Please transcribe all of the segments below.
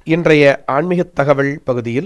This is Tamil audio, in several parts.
இன்றைய ஆன்மீக தகவல் பகுதியில்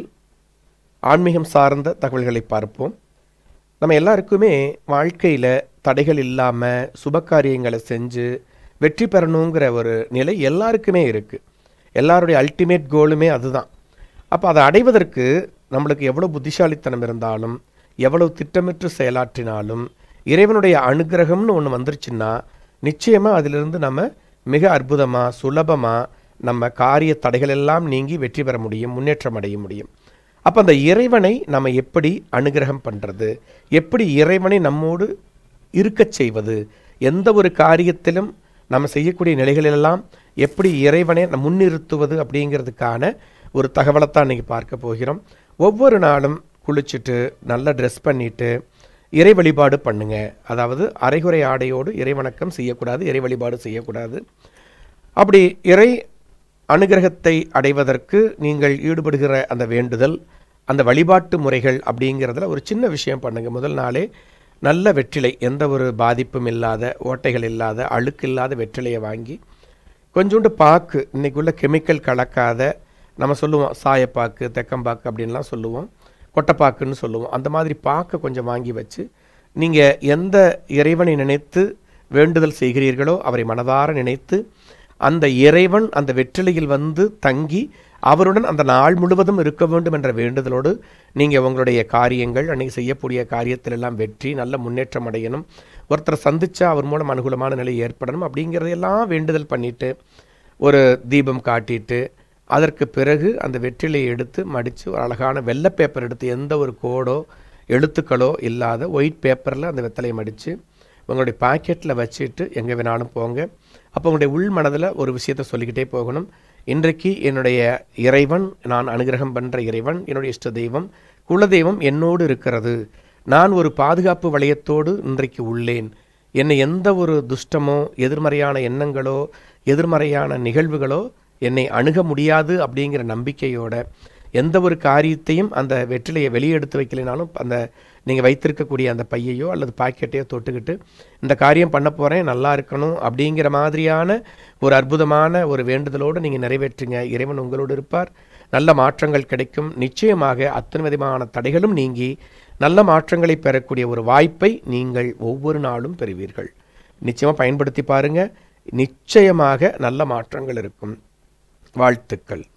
ஆன்மீகம் சார்ந்த தகவல்களை பார்ப்போம் நம்ம எல்லாருக்குமே வாழ்க்கையில் தடைகள் இல்லாமல் சுபகாரியங்களை செஞ்சு வெற்றி பெறணுங்கிற ஒரு நிலை எல்லாருக்குமே இருக்குது எல்லாருடைய அல்டிமேட் கோலுமே அதுதான் அப்போ அதை அடைவதற்கு நம்மளுக்கு எவ்வளோ புத்திசாலித்தனம் இருந்தாலும் எவ்வளவு திட்டமிட்டு செயலாற்றினாலும் இறைவனுடைய அனுகிரகம்னு ஒன்று வந்துருச்சுன்னா நிச்சயமாக அதிலிருந்து நம்ம மிக அற்புதமாக சுலபமாக நம்ம காரிய தடைகள் எல்லாம் நீங்கி வெற்றி பெற முடியும் முன்னேற்றம் அடைய முடியும் அப்போ அந்த இறைவனை நம்ம எப்படி அனுகிரகம் பண்ணுறது எப்படி இறைவனை நம்மோடு இருக்கச் செய்வது எந்த ஒரு காரியத்திலும் நம்ம செய்யக்கூடிய நிலைகளெல்லாம் எப்படி இறைவனை நம் முன்னிறுத்துவது அப்படிங்கிறதுக்கான ஒரு தகவலை தான் இன்றைக்கி பார்க்க போகிறோம் ஒவ்வொரு நாளும் குளிச்சுட்டு நல்லா ட்ரெஸ் பண்ணிட்டு இறை வழிபாடு பண்ணுங்க அதாவது அரைகுறை ஆடையோடு இறை வணக்கம் செய்யக்கூடாது இறை வழிபாடு செய்யக்கூடாது அப்படி இறை அனுகிரகத்தை அடைவதற்கு நீங்கள் ஈடுபடுகிற அந்த வேண்டுதல் அந்த வழிபாட்டு முறைகள் அப்படிங்கிறதுல ஒரு சின்ன விஷயம் பண்ணுங்க முதல் நாளே நல்ல வெற்றிலை எந்த ஒரு பாதிப்பும் இல்லாத ஓட்டைகள் இல்லாத அழுக்கு இல்லாத வெற்றிலையை வாங்கி கொஞ்சோண்டு பாக்கு இன்னைக்குள்ள கெமிக்கல் கலக்காத நம்ம சொல்லுவோம் சாயப்பாக்கு தெக்கம்பாக்கு அப்படின்லாம் சொல்லுவோம் கொட்டைப்பாக்குன்னு சொல்லுவோம் அந்த மாதிரி பாக்கை கொஞ்சம் வாங்கி வச்சு நீங்கள் எந்த இறைவனை நினைத்து வேண்டுதல் செய்கிறீர்களோ அவரை மனதார நினைத்து அந்த இறைவன் அந்த வெற்றிலையில் வந்து தங்கி அவருடன் அந்த நாள் முழுவதும் இருக்க வேண்டும் என்ற வேண்டுதலோடு நீங்கள் உங்களுடைய காரியங்கள் அன்றைக்கி செய்யக்கூடிய காரியத்திலெல்லாம் வெற்றி நல்ல முன்னேற்றம் அடையணும் ஒருத்தரை சந்திச்சா அவர் மூலம் அனுகூலமான நிலை ஏற்படணும் அப்படிங்கிறதையெல்லாம் வேண்டுதல் பண்ணிட்டு ஒரு தீபம் காட்டிட்டு அதற்கு பிறகு அந்த வெற்றிலையை எடுத்து மடித்து ஒரு அழகான வெள்ளை பேப்பர் எடுத்து எந்த ஒரு கோடோ எழுத்துக்களோ இல்லாத ஒயிட் பேப்பரில் அந்த வெத்தலையை மடித்து உங்களுடைய பாக்கெட்டில் வச்சுட்டு எங்கே வேணாலும் போங்க அப்போ உங்களுடைய உள் மனதில் ஒரு விஷயத்தை சொல்லிக்கிட்டே போகணும் இன்றைக்கு என்னுடைய இறைவன் நான் அனுகிரகம் பண்ணுற இறைவன் என்னுடைய இஷ்ட தெய்வம் குலதெய்வம் என்னோடு இருக்கிறது நான் ஒரு பாதுகாப்பு வளையத்தோடு இன்றைக்கு உள்ளேன் என்னை எந்த ஒரு துஷ்டமோ எதிர்மறையான எண்ணங்களோ எதிர்மறையான நிகழ்வுகளோ என்னை அணுக முடியாது அப்படிங்கிற நம்பிக்கையோட எந்த ஒரு காரியத்தையும் அந்த வெற்றிலையை வெளியே எடுத்து வைக்கலைனாலும் அந்த நீங்கள் வைத்திருக்கக்கூடிய அந்த பையையோ அல்லது பாக்கெட்டையோ தொட்டுக்கிட்டு இந்த காரியம் பண்ண போகிறேன் நல்லா இருக்கணும் அப்படிங்கிற மாதிரியான ஒரு அற்புதமான ஒரு வேண்டுதலோடு நீங்கள் நிறைவேற்றுங்க இறைவன் உங்களோடு இருப்பார் நல்ல மாற்றங்கள் கிடைக்கும் நிச்சயமாக அத்தனை விதமான தடைகளும் நீங்கி நல்ல மாற்றங்களை பெறக்கூடிய ஒரு வாய்ப்பை நீங்கள் ஒவ்வொரு நாளும் பெறுவீர்கள் நிச்சயமாக பயன்படுத்தி பாருங்கள் நிச்சயமாக நல்ல மாற்றங்கள் இருக்கும் வாழ்த்துக்கள்